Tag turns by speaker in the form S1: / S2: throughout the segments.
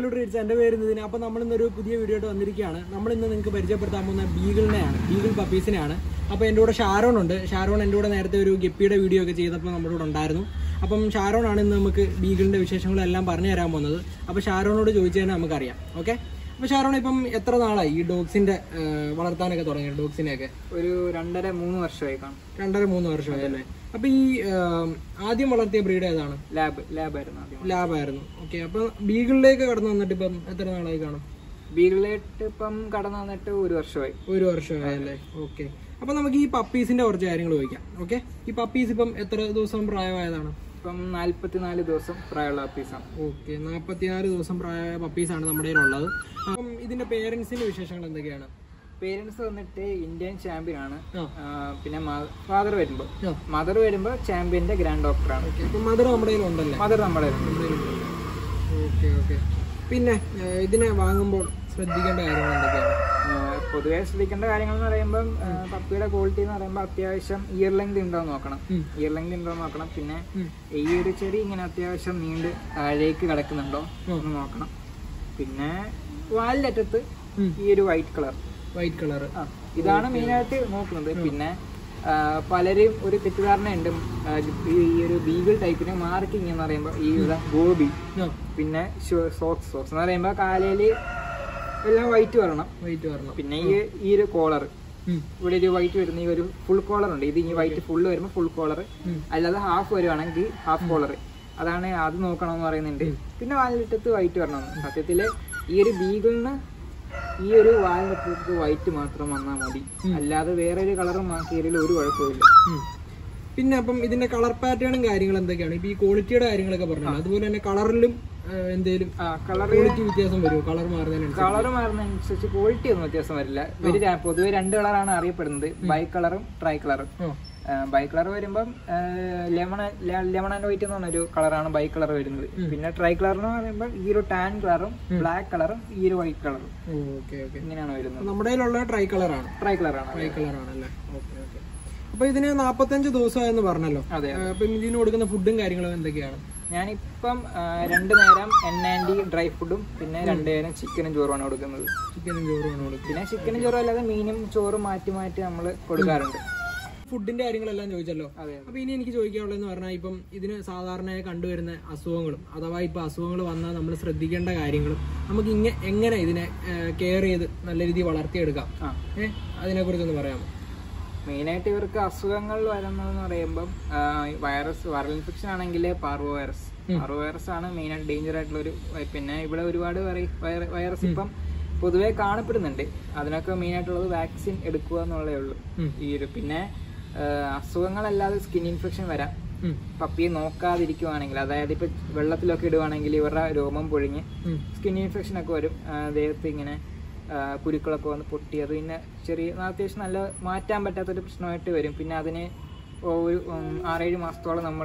S1: Treats എൻ്റെ പേര് ഇതിന് അപ്പോൾ നമ്മൾ ഇന്നൊരു പുതിയ വീഡിയോ ആയിട്ട് വന്നിരിക്കുകയാണ് നമ്മൾ ഇന്ന് നിങ്ങൾക്ക് പരിചയപ്പെടുത്താൻ പോകുന്ന ബീഗിളിനെയാണ് ബീഗിൾ പപ്പീസിനെയാണ് അപ്പോൾ എൻ്റെ കൂടെ ഷാരോൺ ഉണ്ട് ഷാരോൺ എൻ്റെ കൂടെ നേരത്തെ ഒരു ഗപ്പിയുടെ വീഡിയോ ഒക്കെ ചെയ്തപ്പോൾ നമ്മുടെ കൂടെ ഉണ്ടായിരുന്നു അപ്പം ഷാരോൺ ആണ് ഇന്ന് നമുക്ക് ബീഗിളിൻ്റെ വിശേഷങ്ങളെല്ലാം പറഞ്ഞു തരാൻ പോകുന്നത് അപ്പോൾ ഷാരോണോട് ചോദിച്ചു കഴിഞ്ഞാൽ നമുക്കറിയാം ഓക്കെ അപ്പോൾ ഷാരോൺ ഇപ്പം എത്ര നാളായി ഈ ഡോഗ്സിൻ്റെ വളർത്താനൊക്കെ തുടങ്ങിയത് ഡോഗ്സിനെയൊക്കെ
S2: ഒരു രണ്ടര മൂന്ന് വർഷമായി കാണും
S1: രണ്ടര മൂന്ന് വർഷമായി അല്ലേ അപ്പോൾ ഈ ആ, ആദ്യം വളർത്തിയ ബ്രീഡ് ഏതാണ്
S2: ലാബ് ലാബായിരുന്നു ആദ്യം
S1: ലാബായിരുന്നു ഓക്കെ അപ്പോൾ ബീഗിളിലേക്ക് കടന്നു വന്നിട്ട് ഇപ്പം എത്ര നാളായി കാണും
S2: ബീഗിളായിട്ട് ഇപ്പം കടന്നു വന്നിട്ട് ഒരു വർഷമായി
S1: ഒരു വർഷമായി അല്ലേ ഓക്കെ അപ്പോൾ നമുക്ക് ഈ പപ്പീസിന്റെ കുറച്ച് കാര്യങ്ങൾ ചോദിക്കാം ഓക്കെ ഈ പപ്പീസ് ഇപ്പം എത്ര ദിവസം പ്രായമായതാണ്
S2: ഇപ്പം നാല്പത്തിനാല് ദിവസം പ്രായമുള്ള പീസാണ്
S1: ഓക്കെ നാൽപ്പത്തിനാല് ദിവസം പ്രായമായ പപ്പീസാണ് നമ്മുടെ കയ്യിലുള്ളത് അപ്പം ഇതിന്റെ പേരൻസിന്റെ വിശേഷങ്ങൾ എന്തൊക്കെയാണ്
S2: പേരൻസ് വന്നിട്ട് ഇന്ത്യൻ ചാമ്പ്യൻ ആണ്
S1: ആ.
S2: ആ, പിന്നെ ഫാദർ വരുമ്പോൾ
S1: ആ.
S2: മദർ വരുമ്പോൾ ചാമ്പ്യന്റെ ഗ്രാൻഡ് ഡോക്ടറാണ്
S1: ഓക്കെ അപ്പം മദർ നമ്മുടെ കയ്യിലുണ്ടല്ലേ
S2: മദർ നമ്മുടെ
S1: ഓക്കെ ഓക്കെ പിന്നെ ഏ, ഇതിനെ വാങ്ങുമ്പോൾ ശ്രദ്ധിക്കേണ്ട കാര്യങ്ങൾ എന്തൊക്കെയാണ്
S2: പൊതുവെ ശ്രദ്ധിക്കേണ്ട കാര്യങ്ങൾ എന്ന് പറയുമ്പോൾ പപ്പിയുടെ ക്വാളിറ്റി എന്ന് പറയുമ്പോൾ അത്യാവശ്യം ഇയർ ലെങ്ത് ഉണ്ടോ എന്ന് നോക്കണം
S1: ഉം.
S2: ഇയർ ലെങ്ത് ഉണ്ടോ എന്ന് നോക്കണം പിന്നെ
S1: ഉം.
S2: ഈ ഒരു ചെടി ഇങ്ങനെ അത്യാവശ്യം നീണ്ട് താഴേക്ക് കിടക്കുന്നുണ്ടോ
S1: ഉം.
S2: എന്ന് നോക്കണം പിന്നെ വാലിന്റെ അറ്റത്ത്
S1: ഉം.
S2: ഈ ഒരു വൈറ്റ് കളർ
S1: വൈറ്റ് കളർ
S2: ആ ഇതാണ് മെയിനായിട്ട് നോക്കുന്നത് പിന്നെ ആ, പലരും ഒരു തെറ്റിദ്ധാരണയുണ്ട് ആ, ഈ ഒരു ബീഗിൾ ടൈപ്പിന് മാർക്കിംഗ് എന്ന് പറയുമ്പോൾ ഈ ഒരു ഗോബി പിന്നെ സോക്സ് സോക്സ് എന്ന് പറയുമ്പോൾ കാലയിൽ എല്ലാം വൈറ്റ് വരണം
S1: വൈറ്റ് വരണം
S2: പിന്നെ ഈ ഈ ഒരു കോളർ
S1: ഉം.
S2: ഇവിടെ ഒരു വൈറ്റ് വരുന്ന ഈ ഒരു ഫുൾ കോളർ ഉണ്ട് ഇത് ഈ വൈറ്റ് ഫുള്ള് വരുമ്പോൾ ഫുൾ കോളർ
S1: ഉം.
S2: അല്ലാതെ ഹാഫ് വരുവാണെങ്കിൽ ഹാഫ് കോളർ അതാണ് അത് നോക്കണമെന്ന് പറയുന്നുണ്ട് പിന്നെ വാലിനറ്റത്ത് വൈറ്റ് വരണം സത്യത്തില് ഈ ഒരു ബീഗിളിന് ഈ ഒരു വാലിനറ്റത്ത് വൈറ്റ് മാത്രം വന്നാൽ മതി അല്ലാതെ വേറെ ഒരു കളറും മാക്കിയതിൽ ഒരു കുഴപ്പമില്ല
S1: ഉം. പിന്നെ അപ്പം ഇതിന്റെ കളർ പാറ്റേണും കാര്യങ്ങളും എന്തൊക്കെയാണ് ഇപ്പൊ ഈ ക്വാളിറ്റിയുടെ കാര്യങ്ങളൊക്കെ പറഞ്ഞു അതുപോലെ തന്നെ കളറിലും എന്തെങ്കിലും
S2: ആ കളർ
S1: ക്വാളിറ്റി വ്യത്യാസം വരുമോ കളർ മാറുന്നതിനനുസരിച്ച്
S2: കളർ മാറുന്നതനുസരിച്ച് ക്വാളിറ്റി ഒന്നും വ്യത്യാസം വരില്ല ഇവര് ര- പൊതുവെ രണ്ട് കളറാണ് അറിയപ്പെടുന്നത് ബൈ കളറും ട്രൈ കളറും
S1: ആ.
S2: ബൈ കളർ വരുമ്പം ലെമൺ ലെമൺ ആൻഡ് വൈറ്റ് എന്ന് പറഞ്ഞൊരു കളറാണ് ബൈ കളർ വരുന്നത് പിന്നെ ട്രൈ കളർ എന്ന് പറയുമ്പോൾ ഈ ഒരു ടാൻ കളറും ബ്ലാക്ക് കളറും ഈ ഒരു വൈറ്റ് കളറും
S1: ഓക്കെ ഓക്കെ
S2: ഇങ്ങനെയാണ് വരുന്നത്
S1: നമ്മുടെ കയ്യിലുള്ള ട്രൈ കളറാണ്
S2: ട്രൈ കളറാണ്
S1: ട്രൈ കളറാണല്ലേ ഓക്കെ ഓക്കെ അപ്പൊ ഇതിന് നാപ്പത്തഞ്ച് ദിവസമായെന്ന് പറഞ്ഞല്ലോ
S2: അതെ
S1: ആ, അപ്പം ഇതിന് കൊടുക്കുന്ന ഫുഡും കാര്യങ്ങളും എന്തൊക്കെയാണ്
S2: ഞാനിപ്പം ആ, രണ്ട് നേരം എൻ ആൻഡി ഡ്രൈ ഫുഡും പിന്നെ രണ്ട് നേരം ചിക്കനും ചോറുമാണ് കൊടുക്കുന്നത്
S1: ചിക്കനും ചോറുമാണ് കൊടുക്കുന്നത്
S2: പിന്നെ ചിക്കനും ചോറും അല്ലാതെ മീനും ചോറും മാറ്റി മാറ്റി നമ്മൾ കൊടുക്കാറുണ്ട്
S1: ഫുഡിന്റെ കാര്യങ്ങളെല്ലാം ചോദിച്ചല്ലോ
S2: അതെ
S1: അപ്പൊ ഇനി എനിക്ക് ചോദിക്കാനുള്ളതെന്ന് പറഞ്ഞാൽ ഇപ്പം ഇതിന് സാധാരണയായി കണ്ടുവരുന്ന അസുഖങ്ങളും അഥവാ ഇപ്പൊ അസുഖങ്ങൾ വന്നാൽ നമ്മൾ ശ്രദ്ധിക്കേണ്ട കാര്യങ്ങളും നമുക്ക് ഇങ്ങനെ എങ്ങനെ ഇതിനെ കെയർ ചെയ്ത് നല്ല രീതിയിൽ വളർത്തിയെടുക്കാം
S2: ആ
S1: ഏഹ് അതിനെ കുറിച്ചൊന്ന് പറയാമോ
S2: മെയിനായിട്ട് ഇവർക്ക് അസുഖങ്ങൾ വരുന്നതെന്ന് പറയുമ്പം വൈറസ് വൈറൽ ഇൻഫെക്ഷൻ ആണെങ്കിൽ പാർവോ വൈറസ് പാർവോ വൈറസ് ആണ് മെയിനായിട്ട് ഡേഞ്ചർ ആയിട്ടുള്ള ഒരു പിന്നെ ഇവിടെ ഒരുപാട് വൈറസ് ഇപ്പം പൊതുവെ കാണപ്പെടുന്നുണ്ട് അതിനൊക്കെ മെയിനായിട്ടുള്ളത് വാക്സിൻ എടുക്കുക എന്നുള്ളതേ ഉള്ളൂ
S1: ഉം.
S2: ഈ ഒരു പിന്നെ ആ, അസുഖങ്ങളല്ലാതെ സ്കിൻ ഇൻഫെക്ഷൻ വരാം
S1: ഉം.
S2: പപ്പിയെ നോക്കാതിരിക്കുവാണെങ്കിൽ അതായത് ഇപ്പൊ വെള്ളത്തിലൊക്കെ ഇടുവാണെങ്കിൽ ഇവരുടെ രോമം പൊഴിഞ്ഞ്
S1: ഉം.
S2: സ്കിൻ ഇൻഫെക്ഷൻ ഒക്കെ വരും ആ, ദേഹത്ത് ഇങ്ങനെ ആ, കുരുക്കളൊക്കെ വന്ന് പൊട്ടി അത് പിന്നെ ചെറിയ അത്യാവശ്യം നല്ല മാറ്റാൻ പറ്റാത്തൊരു പ്രശ്നമായിട്ട് വരും പിന്നെ അതിന് ഒരു ഉം, ആറേഴ് മാസത്തോളം നമ്മൾ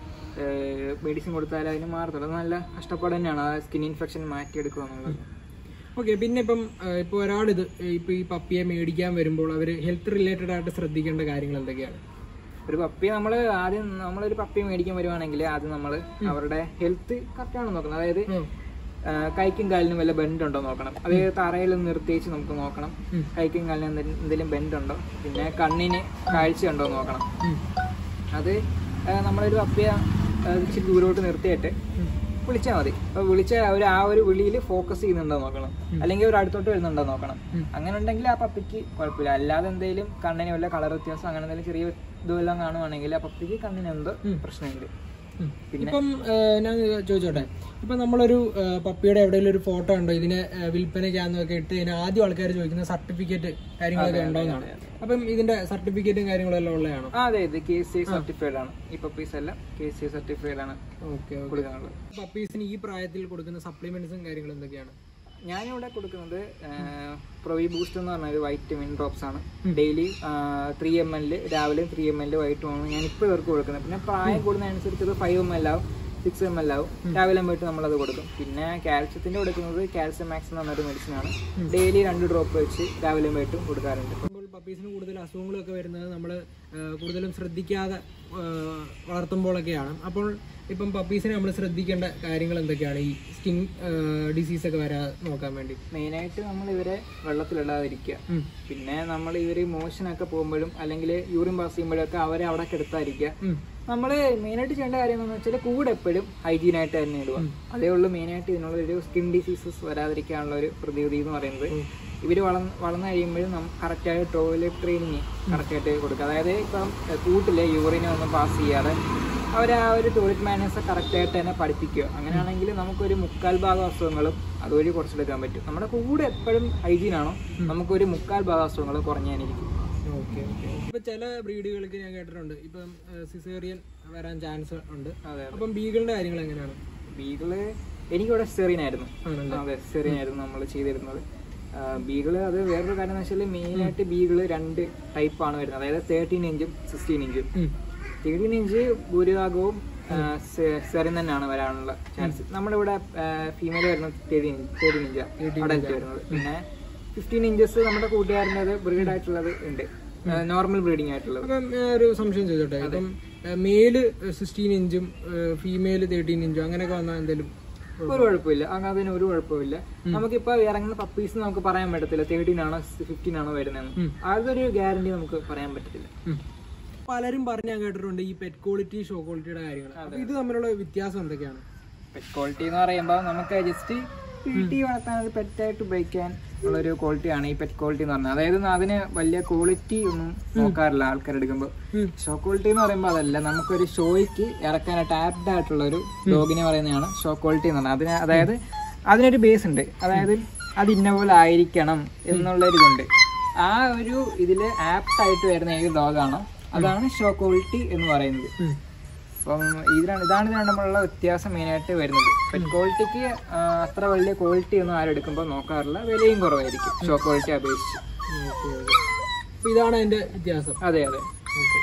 S2: മെഡിസിൻ കൊടുത്താൽ അതിന് മാറത്തുള്ളൂ അത് നല്ല കഷ്ടപ്പാട് തന്നെയാണ് ആ സ്കിൻ ഇൻഫെക്ഷൻ മാറ്റിയെടുക്കുക എന്നുള്ളത്
S1: ഓക്കെ പിന്നെ ഇപ്പം ആ, ഇപ്പൊ ഒരാളിത് ഇപ്പൊ ഈ പപ്പിയെ മേടിക്കാൻ വരുമ്പോൾ അവര് ഹെൽത്ത് റിലേറ്റഡ് ആയിട്ട് ശ്രദ്ധിക്കേണ്ട കാര്യങ്ങൾ എന്തൊക്കെയാണ്
S2: ഒരു പപ്പിയെ നമ്മൾ ആദ്യം നമ്മളൊരു പപ്പിയെ മേടിക്കാൻ വരുവാണെങ്കിൽ ആദ്യം നമ്മൾ അവരുടെ ഹെൽത്ത് കറക്റ്റാണ് നോക്കുന്നത് അതായത്
S1: ഉം.
S2: ആ, കൈക്കും കാലിനും വല്ല ബെൻഡ് ഉണ്ടോ നോക്കണം അത് തറയിൽ നിർത്തിയേച്ച് നമുക്ക് നോക്കണം
S1: ഉം.
S2: കൈക്കും കാലിനും എന്തെങ്കിലും എന്തെങ്കിലും ബെൻഡ് ഉണ്ടോ പിന്നെ കണ്ണിന് കാഴ്ച ഉണ്ടോ നോക്കണം
S1: ഉം.
S2: അത് ആ, നമ്മളൊരു പപ്പിയ ഇച്ചിരി ദൂരോട്ട് നിർത്തിയിട്ട്
S1: ഉം.
S2: വിളിച്ചാൽ മതി അപ്പോൾ വിളിച്ച അവർ ആ ഒരു വിളിയിൽ ഫോക്കസ് ചെയ്യുന്നുണ്ടോ നോക്കണം അല്ലെങ്കിൽ അവർ അടുത്തോട്ട് വരുന്നുണ്ടോ നോക്കണം
S1: ഉം.
S2: അങ്ങനെ ഉണ്ടെങ്കിൽ ആ പപ്പിക്ക് കുഴപ്പമില്ല അല്ലാതെ എന്തെങ്കിലും കണ്ണിന് വല്ല കളർ വ്യത്യാസം അങ്ങനെ എന്തെങ്കിലും ചെറിയ ഇതുമെല്ലാം കാണുവാണെങ്കിൽ ആ പപ്പിക്ക് കണ്ണിന് എന്തോ പ്രശ്നമുണ്ട്
S1: ഉം.
S2: പിന്നെ
S1: ഇപ്പം ആ, ഞാൻ ചോദിച്ചോട്ടെ ഇപ്പം നമ്മളൊരു ആ, പപ്പിയുടെ എവിടെയെങ്കിലും ഒരു ഫോട്ടോ ഉണ്ടോ ഇതിനെ ആ, വിൽപ്പനയ്ക്കാന്നൊക്കെ ഇട്ട് ഇതിന് ആദ്യം ആൾക്കാർ ചോദിക്കുന്ന സർട്ടിഫിക്കറ്റ് കാര്യങ്ങളൊക്കെ ഉണ്ടോന്നാണ് അപ്പം ഇതിന്റെ സർട്ടിഫിക്കറ്റും കാര്യങ്ങളും എല്ലാം ഉള്ളതാണോ
S2: ആ അതെ ഇത് കെ സി സർട്ടിഫൈഡ് ആണ് ഈ പപ്പീസ് എല്ലാം കെ സി സർട്ടിഫൈഡ് ആണ്
S1: ഓക്കെ ഓക്കെ
S2: കൊടുക്കാനുള്ളത്
S1: പപ്പീസിന് ഈ പ്രായത്തിൽ കൊടുക്കുന്ന സപ്ലിമെന്റ്സും കാര്യങ്ങളും എന്തൊക്കെയാണ്
S2: ഞാനിവിടെ കൊടുക്കുന്നത് പ്രൊവി ബൂസ്റ്റ് എന്ന് പറഞ്ഞ ഒരു വൈറ്റമിൻ ഡ്രോപ്സ് ആണ് ഡെയിലി ത്രീ എം എൽ രാവിലെയും ത്രീ എം എൽ വൈകിട്ടുമാണ് ഞാൻ ഇപ്പോൾ ഇവർക്ക് കൊടുക്കുന്നത് പിന്നെ പ്രായം കൂടുന്നതനുസരിച്ച് ഇത് ഫൈവ് എം എൽ ആവും സിക്സ് എം എൽ ആവും രാവിലെ പോയിട്ട് നമ്മളത് കൊടുക്കും പിന്നെ കാൽഷ്യത്തിന്റെ കൊടുക്കുന്നത് കാൽസ്യം മാക്സ് എന്ന് പറഞ്ഞൊരു മെഡിസിൻ ആണ് ഡെയിലി രണ്ട് ഡ്രോപ്പ് വെച്ച് രാവിലെ പോയിട്ടും കൊടുക്കാറുണ്ട്
S1: അപ്പോൾ പപ്പീസിന് കൂടുതൽ അസുഖങ്ങളൊക്കെ വരുന്നത് നമ്മൾ കൂടുതലും ശ്രദ്ധിക്കാതെ ആ, വളർത്തുമ്പോഴൊക്കെയാണ് അപ്പോൾ ഇപ്പം പപ്പീസിനെ നമ്മൾ ശ്രദ്ധിക്കേണ്ട കാര്യങ്ങൾ എന്തൊക്കെയാണ് ഈ സ്കിൻ ഡിസീസ് ഒക്കെ വരാതെ നോക്കാൻ വേണ്ടി
S2: മെയിനായിട്ട് നമ്മൾ ഇവരെ വെള്ളത്തിലിടാതിരിക്കുക
S1: ഉം.
S2: പിന്നെ നമ്മൾ ഇവർ മോഷനൊക്കെ പോകുമ്പോഴും അല്ലെങ്കിൽ യൂറിൻ പാസ് ചെയ്യുമ്പോഴൊക്കെ അവരെ അവിടെ കിടത്താതിരിക്കുക
S1: ഉം.
S2: നമ്മൾ മെയിനായിട്ട് ചെയ്യേണ്ട കാര്യം എന്താണെന്ന് വെച്ചാൽ കൂടെ എപ്പോഴും ഹൈജീൻ ആയിട്ട് തന്നെ ഇടുക അതേ ഉള്ളൂ മെയിനായിട്ട് ഇതിനുള്ള ഒരു സ്കിൻ ഡിസീസസ് വരാതിരിക്കാനുള്ള ഒരു പ്രതിവിധി എന്ന് പറയുന്നത് ഇവർ വളർന്ന് വളർന്നു കഴിയുമ്പോഴും നമുക്ക് കറക്റ്റായിട്ട് ടോയ്ലറ്റ് ട്രെയിനിങ് കറക്റ്റായിട്ട് കൊടുക്കുക അതായത് ഇപ്പം കൂട്ടിലെ യൂറിനെ ഒന്നും പാസ് ചെയ്യാതെ അവർ ആ ഒരു ടോയ്ലറ്റ് മാനേഴ്സ് കറക്റ്റായിട്ട് തന്നെ പഠിപ്പിക്കുക അങ്ങനെയാണെങ്കിൽ നമുക്കൊരു മുക്കാൽ ഭാഗം അസുഖങ്ങളും അതുവഴി കുറച്ചെടുക്കാൻ പറ്റും നമ്മുടെ കൂടെ എപ്പോഴും ഹൈജീൻ ആണോ നമുക്കൊരു മുക്കാൽ ഭാഗം അസുഖങ്ങൾ കുറഞ്ഞായിരിക്കും
S1: ഓക്കെ ഓക്കെ ഇപ്പൊ ചില ബ്രീഡുകൾക്ക് ഞാൻ കേട്ടിട്ടുണ്ട് ഇപ്പം സിസേറിയൻ വരാൻ ചാൻസ് ഉണ്ട്
S2: അതെ
S1: അപ്പം ബീഗിളിന്റെ കാര്യങ്ങൾ എങ്ങനെയാണ്
S2: ബീഗിള് എനിക്കിവിടെ സെറീനായിരുന്നു
S1: ആണല്ലേ
S2: അതെ സെറീനായിരുന്നു നമ്മൾ ചെയ്തിരുന്നത് ബീഗിള് അത് വേറൊരു കാര്യം എന്ന് വെച്ചാൽ മെയിനായിട്ട് ബീഗിള് രണ്ട് ടൈപ്പാണ് വരുന്നത് അതായത് തേർട്ടീൻ ഇഞ്ചും സിക്സ്റ്റീൻ ഇഞ്ചും
S1: ഉം.
S2: തേർട്ടീൻ ഇഞ്ച് ഭൂരിഭാഗവും സെറിൻ തന്നെയാണ് വരാനുള്ള ചാൻസ് നമ്മുടെ ഇവിടെ ഫീമെയിൽ വരുന്നത് തേർട്ടീൻ തേർട്ടീൻ ഇഞ്ചാണ് അഡൽറ്റ് വരുന്നത് പിന്നെ ഫിഫ്റ്റീൻ ഇഞ്ചസ് നമ്മുടെ കൂട്ടുകാരനത് ബ്രീഡ് ആയിട്ടുള്ളത് ഉണ്ട് നോർമൽ ബ്രീഡിംഗ് ആയിട്ടുള്ളത്
S1: അപ്പം ഞാൻ ഒരു സംശയം ചോദിച്ചോട്ടെ ഇപ്പം മെയില് സിക്സ്റ്റീൻ ഇഞ്ചും ഫീമെയില് തേർട്ടീൻ ഇഞ്ചും അങ്ങനെയൊക്കെ വന്നാൽ എന്തെങ്കിലും
S2: ഒരു കുഴപ്പമില്ല അങ്ങനെ അതിന് ഒരു കുഴപ്പമില്ല നമുക്കിപ്പോ ഇറങ്ങുന്ന പപ്പീസ് നമുക്ക് പറയാൻ പറ്റത്തില്ല തേർട്ടീൻ ആണോ ഫിഫ്റ്റീൻ ആണോ വരുന്നതെന്ന് അതൊരു ഗ്യാരണ്ടി നമുക്ക് പറയാൻ പറ്റത്തില്ല
S1: ഉം. പലരും പറഞ്ഞ് ഞാൻ കേട്ടിട്ടുണ്ട് ഈ പെറ്റ് ക്വാളിറ്റി ഷോ ക്വാളിറ്റിയുടെ കാര്യങ്ങൾ അപ്പൊ ഇത് തമ്മിലുള്ള വ്യത്യാസം എന്തൊക്കെയാണ്
S2: പെറ്റ് ക്വാളിറ്റി എന്ന് പറയുമ്പോൾ നമുക്ക് ജസ്റ്റ് വീട്ടിൽ വളർത്താൻ അത് പെറ്റായിട്ട് ഉപയോഗിക്കാൻ ഉള്ളൊരു ക്വാളിറ്റിയാണ് ഈ പെറ്റ് ക്വാളിറ്റി എന്ന് പറഞ്ഞാൽ അതായത് അതിന് വലിയ ക്വാളിറ്റി ഒന്നും നോക്കാറില്ല ആൾക്കാർ എടുക്കുമ്പോൾ
S1: ഉം.
S2: ഷോ ക്വാളിറ്റി എന്ന് പറയുമ്പോൾ അതല്ല നമുക്കൊരു ഷോയ്ക്ക് ഇറക്കാനായിട്ട് ആപ്ഡ് ആയിട്ടുള്ള ഒരു ഡോഗിനെ പറയുന്നതാണ് ഷോ ക്വാളിറ്റി എന്ന് പറഞ്ഞാൽ അതിന് അതായത് അതിനൊരു ബേസ് ഉണ്ട് അതായത് അത് ഇന്ന പോലെ ആയിരിക്കണം എന്നുള്ളൊരിതുണ്ട് ആ ഒരു ഇതിൽ ആപ്റ്റ് ആയിട്ട് വരുന്ന ഏത് ഡോഗാണോ അതാണ് ഷോ ക്വാളിറ്റി എന്ന് പറയുന്നത്
S1: ഉം.
S2: അപ്പം ഇതിനാണ് ഇതാണ് ഇത് തമ്മിലുള്ള വ്യത്യാസം മെയിനായിട്ട് വരുന്നത് പെറ്റ് ക്വാളിറ്റിക്ക് അത്ര വലിയ ക്വാളിറ്റി ഒന്നും ആരും എടുക്കുമ്പോൾ നോക്കാറില്ല വിലയും കുറവായിരിക്കും ഷോ ക്വാളിറ്റി അപേക്ഷിച്ച്
S1: ഓക്കെ ഓക്കെ അപ്പൊ ഇതാണ് അതിന്റെ വ്യത്യാസം
S2: അതെ അതെ
S1: ഓക്കെ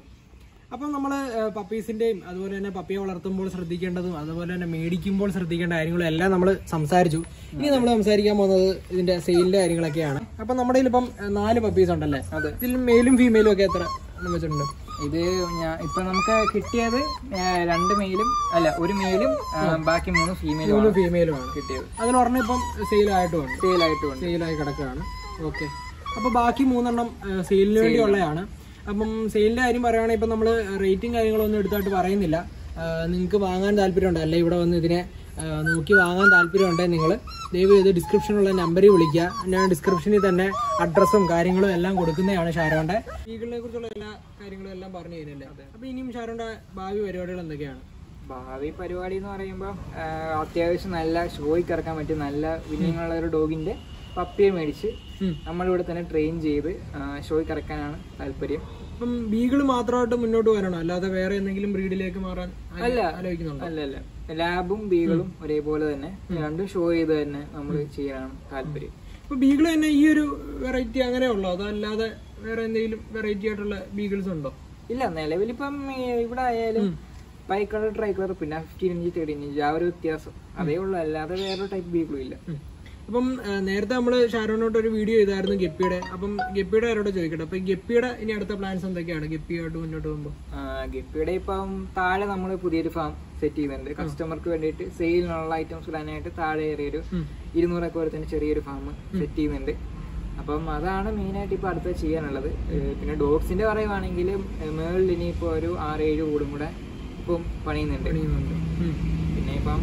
S1: അപ്പം നമ്മൾ പപ്പീസിന്റെയും അതുപോലെ തന്നെ പപ്പിയെ വളർത്തുമ്പോൾ ശ്രദ്ധിക്കേണ്ടതും അതുപോലെ തന്നെ മേടിക്കുമ്പോൾ ശ്രദ്ധിക്കേണ്ട കാര്യങ്ങളും എല്ലാം നമ്മൾ സംസാരിച്ചു ഇനി നമ്മൾ സംസാരിക്കാൻ പോകുന്നത് ഇതിന്റെ സെയിലിന്റെ കാര്യങ്ങളൊക്കെയാണ് അപ്പം നമ്മുടെ കയ്യിൽ ഇപ്പം ഏഹ്, നാല് പപ്പീസ് ഉണ്ടല്ലേ
S2: അതെ
S1: ഇതിൽ മെയിലും ഫീമെയിലും ഒക്കെ എത്ര എണ്ണം വെച്ചിട്ടുണ്ട്
S2: ഇത് ഞാൻ ഇപ്പൊ നമുക്ക് കിട്ടിയത് ആ, രണ്ട് മെയിലും അല്ല ഒരു മെയിലും ആ, ബാക്കി മൂന്ന് ഫീമെയിലും
S1: മൂന്ന് ഫീമെയിലും ആണ്
S2: കിട്ടിയത്
S1: അതിൽ ഒരെണ്ണം ഇപ്പം സെയിലായിട്ടുമുണ്ട്
S2: സെയിലായിട്ടുമുണ്ട്
S1: സെയിലായി കിടക്കുകയാണ് ഓക്കെ അപ്പൊ ബാക്കി മൂന്നെണ്ണം സെയിലിന് വേണ്ടി ഉള്ളതാണ് അപ്പം സെയിലിന്റെ കാര്യം പറയുകയാണെങ്കിൽ ഇപ്പം നമ്മൾ റേറ്റും കാര്യങ്ങളൊന്നും എടുത്തായിട്ട് പറയുന്നില്ല നിങ്ങൾക്ക് വാങ്ങാൻ താല്പര്യമുണ്ട് അല്ലെ ഇവിടെ വന്ന് ഇതിനെ ആ, നോക്കി വാങ്ങാൻ താല്പര്യമുണ്ടെങ്കിൽ നിങ്ങൾ ദയവ് ചെയ്ത് ഡിസ്ക്രിപ്ഷനിലുള്ള നമ്പറിൽ വിളിക്കുക ഞാൻ ഡിസ്ക്രിപ്ഷനിൽ തന്നെ അഡ്രസ്സും കാര്യങ്ങളും എല്ലാം കൊടുക്കുന്നതാണ് ഷാരോന്റെ ഈഗിളിനെ കുറിച്ചുള്ള എല്ലാ കാര്യങ്ങളും എല്ലാം പറഞ്ഞു തരുന്നില്ലേ അപ്പൊ ഇനിയും ഷാരോന്റെ ഭാവി പരിപാടികൾ എന്തൊക്കെയാണ്
S2: ഭാവി പരിപാടി എന്ന് പറയുമ്പോൾ അത്യാവശ്യം നല്ല ഷോയ്ക്ക് ഇറക്കാൻ പറ്റിയ നല്ല വിന്നിങ്ങുള്ള ഒരു ഡോഗിന്റെ പപ്പിയെ മേടിച്ച്
S1: ഉം.
S2: നമ്മളിവിടെ തന്നെ ട്രെയിൻ ചെയ്ത് ആ, ഷോയ്ക്ക് ഇറക്കാനാണ് താല്പര്യം
S1: അപ്പം ബീഗിൾ മാത്രമായിട്ട് മുന്നോട്ട് വരണോ അല്ലാതെ വേറെ എന്തെങ്കിലും ബ്രീഡിലേക്ക് മാറാൻ ആ-
S2: അല്ല.
S1: ആലോചിക്കുന്നുണ്ടോ
S2: അല്ല അല്ല ലാബും ബീകളും ഒരേപോലെ തന്നെ രണ്ടും ഷോ ചെയ്ത് തന്നെ നമ്മൾ ചെയ്യാനാണ് താല്പര്യം
S1: ഇപ്പൊ ബീഗിൾ തന്നെ ഈ ഒരു വെറൈറ്റി അങ്ങനെ ഉള്ളോ അതല്ലാതെ വേറെ എന്തെങ്കിലും വെറൈറ്റി ആയിട്ടുള്ള ബീഗിൾസ് ഉണ്ടോ
S2: ഇല്ല നിലവിലിപ്പം ഈ ഇവിടെ ആയാലും ബൈ കളർ ട്രൈ കളർ പിന്നെ ഫിഫ്റ്റീൻ ഇഞ്ച് തേർട്ടീൻ ഇഞ്ച് ആ ഒരു വ്യത്യാസം അതേ ഉള്ളൂ അല്ലാതെ വേറൊരു ടൈപ്പ് ബീഗിളും ഇല്ല
S1: ഉം. അപ്പം ആ, നേരത്തെ നമ്മൾ ഷാരോനോട്ട് ഒരു വീഡിയോ ചെയ്തായിരുന്നു ഗപ്പിയുടെ അപ്പം ഗപ്പിയുടെ ആരോട് ചോദിക്കട്ടെ അപ്പൊ ഗപ്പിയുടെ ഇനി അടുത്ത പ്ലാൻസ് എന്തൊക്കെയാണ് ഗപ്പിയായിട്ട് മുന്നോട്ട് പോകുമ്പോൾ
S2: ആ, ഗപ്പിയുടെ ഇപ്പം താഴെ നമ്മൾ പുതിയൊരു ഫാം സെറ്റ് ചെയ്യുന്നുണ്ട് കസ്റ്റമർക്ക് വേണ്ടിയിട്ട് സെയിലിനുള്ള ഐറ്റംസ് ഇടാനായിട്ട് താഴെ ഏറിയൊരു ഇരുന്നൂറൊക്കെ വരുന്ന ചെറിയൊരു ഫാം സെറ്റ് ചെയ്യുന്നുണ്ട് അപ്പം അതാണ് മെയിനായിട്ട് ഇപ്പോൾ അടുത്ത് ചെയ്യാനുള്ളത് ഏഹ് പിന്നെ ഡോഗ്സിന്റെ പറയുവാണെങ്കിൽ മേളിൽ ഇനിയിപ്പോൾ ഒരു ആറ് ഏഴ് കൂടും കൂടെ ഇപ്പം പണിയുന്നുണ്ട് പിന്നെ ഇപ്പം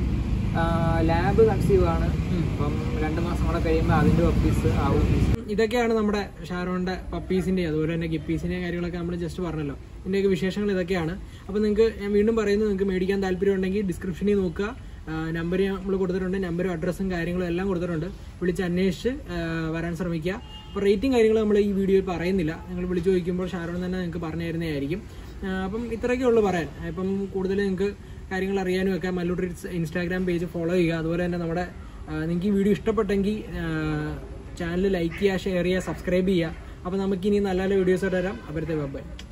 S2: ലാബ് കൺസീവ് ആണ് അപ്പം രണ്ട് മാസം കൂടെ കഴിയുമ്പോൾ അതിന്റെ ഓഫീസ് ആവും
S1: ഇതൊക്കെയാണ് നമ്മുടെ ഷാരോണിന്റെ പപ്പീസിന്റെ അതുപോലെ തന്നെ ഗപ്പീസിന്റെ കാര്യങ്ങളൊക്കെ നമ്മൾ ജസ്റ്റ് പറഞ്ഞല്ലോ ഇതിന്റെയൊക്കെ വിശേഷങ്ങൾ ഇതൊക്കെയാണ് അപ്പോൾ നിങ്ങൾക്ക് ഞാൻ വീണ്ടും പറയുന്നു നിങ്ങൾക്ക് മേടിക്കാൻ താല്പര്യം ഉണ്ടെങ്കിൽ ഡിസ്ക്രിപ്ഷനിൽ നോക്കുക നമ്പർ നമ്മൾ കൊടുത്തിട്ടുണ്ട് നമ്പറും അഡ്രസ്സും കാര്യങ്ങളും എല്ലാം കൊടുത്തിട്ടുണ്ട് വിളിച്ച് അന്വേഷിച്ച് ആ, വരാൻ ശ്രമിക്കുക അപ്പോൾ റേറ്റിംഗ് കാര്യങ്ങൾ നമ്മൾ ഈ വീഡിയോയിൽ പറയുന്നില്ല നിങ്ങൾ വിളിച്ചു ചോദിക്കുമ്പോൾ ഷാരോൺ തന്നെ നിങ്ങൾക്ക് പറഞ്ഞു തരുന്നതായിരിക്കും ആ, അപ്പം ഇത്രയൊക്കെ ഉള്ളൂ പറയാൻ ഇപ്പം കൂടുതൽ നിങ്ങൾക്ക് കാര്യങ്ങൾ അറിയാനും ഒക്കെ Mallu Treats Instagram page follow ചെയ്യുക അതുപോലെ തന്നെ നമ്മുടെ നിങ്ങൾക്ക് ഈ വീഡിയോ ഇഷ്ടപ്പെട്ടെങ്കിൽ ചാനൽ ലൈക്ക് ചെയ്യുക ഷെയർ ചെയ്യുക സബ്സ്ക്രൈബ് ചെയ്യുക അപ്പോൾ നമുക്കിനി നല്ല നല്ല വീഡിയോസ് വരാം അപ്പോഴത്തെ ബൈ